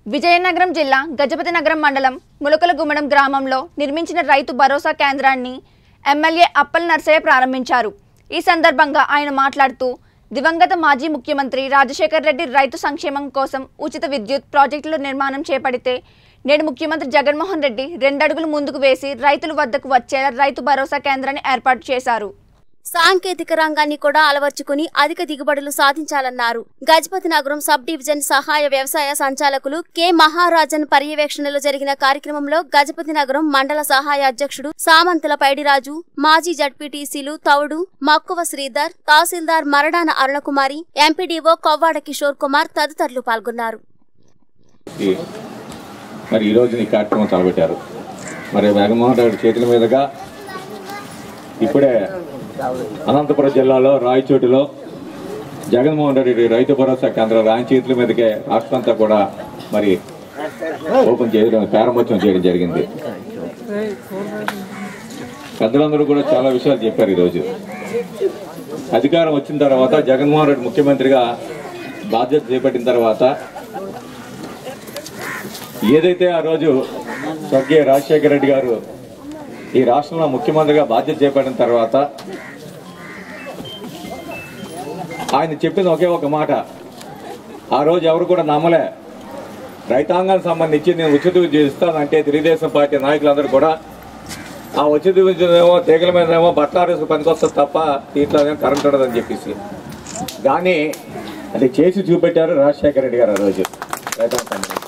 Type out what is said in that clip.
విజయనగరం జిల్లా గజపతి నగరం మండలం ములకలగుమ్మడం గ్రామంలో నిర్మించిన రైతు భరోసా కేంద్రాన్ని ఎమ్మెల్యే అప్పల్ నర్సయ్య ప్రారంభించారు ఈ సందర్భంగా ఆయన మాట్లాడుతూ దివంగత మాజీ ముఖ్యమంత్రి రాజశేఖర్ రెడ్డి రైతు సంక్షేమం కోసం ఉచిత విద్యుత్ ప్రాజెక్టుల నిర్మాణం చేపడితే నేడు ముఖ్యమంత్రి జగన్మోహన్ రెడ్డి రెండడుగులు ముందుకు వేసి రైతుల వద్దకు వచ్చేలా రైతు భరోసా కేంద్రాన్ని ఏర్పాటు చేశారు సాంకేతిక రంగాన్ని కూడా అలవర్చుకుని అధిక దిగుబడులు సాధించాలన్నారు గజపతి నగరం సబ్ డివిజన్ సహాయ వ్యవసాయ సంచాలకులు కె మహారాజన్ పర్యవేక్షణలో జరిగిన కార్యక్రమంలో గజపతి నగరం మండల సహాయ అధ్యక్షుడు సామంతుల పైడిరాజు మాజీ జడ్పీటీసీలు తౌడు మక్కువ శ్రీధర్ తహసీల్దార్ మరడాన అరుణకుమారి ఎంపీడీఓ కొవ్వాడ కిషోర్ కుమార్ తదితరులు పాల్గొన్నారు ఈ మరి ఈ రోజున ఈ కార్యక్రమం తలపెట్టారు మరి జగన్మోహన్ రెడ్డి చేతుల మీదుగా ఇప్పుడే అనంతపురం జిల్లాలో రాయచోటిలో జగన్మోహన్ రెడ్డి రైతు భరోసా కేంద్రం ఆయన చేతుల మీదకే రాష్ట్రం అంతా కూడా మరి ఓపెన్ చేయడం ప్రారంభోత్సవం చేయడం జరిగింది పెద్దలందరూ కూడా చాలా విషయాలు చెప్పారు ఈరోజు అధికారం వచ్చిన తర్వాత జగన్మోహన్ రెడ్డి ముఖ్యమంత్రిగా బాధ్యత చేపట్టిన తర్వాత ఏదైతే ఆ రోజు స్వర్గీయ రాజశేఖర రెడ్డి గారు ఈ రాష్ట్రంలో ముఖ్యమంత్రిగా బాధ్యత చేపట్టిన తర్వాత ఆయన చెప్పిన ఒకే ఒక మాట ఆ రోజు ఎవరు కూడా నమ్మలే రైతాంగానికి సంబంధించి నేను ఉచిత విద్యుత్ ఇస్తానంటే తెలుగుదేశం పార్టీ నాయకులందరూ కూడా ఆ ఉచిత విద్యుత్ ఏమో తీగల మీద ఏమో బట్టలారేసి పనికొస్తుంది తప్ప దీంట్లో ఏమో కరెంట్ ఉండదని చెప్పేసి కానీ అది చేసి చూపెట్టారు రాజశేఖర రెడ్డి గారు ఆ రోజు రైతాంగం సంబంధించి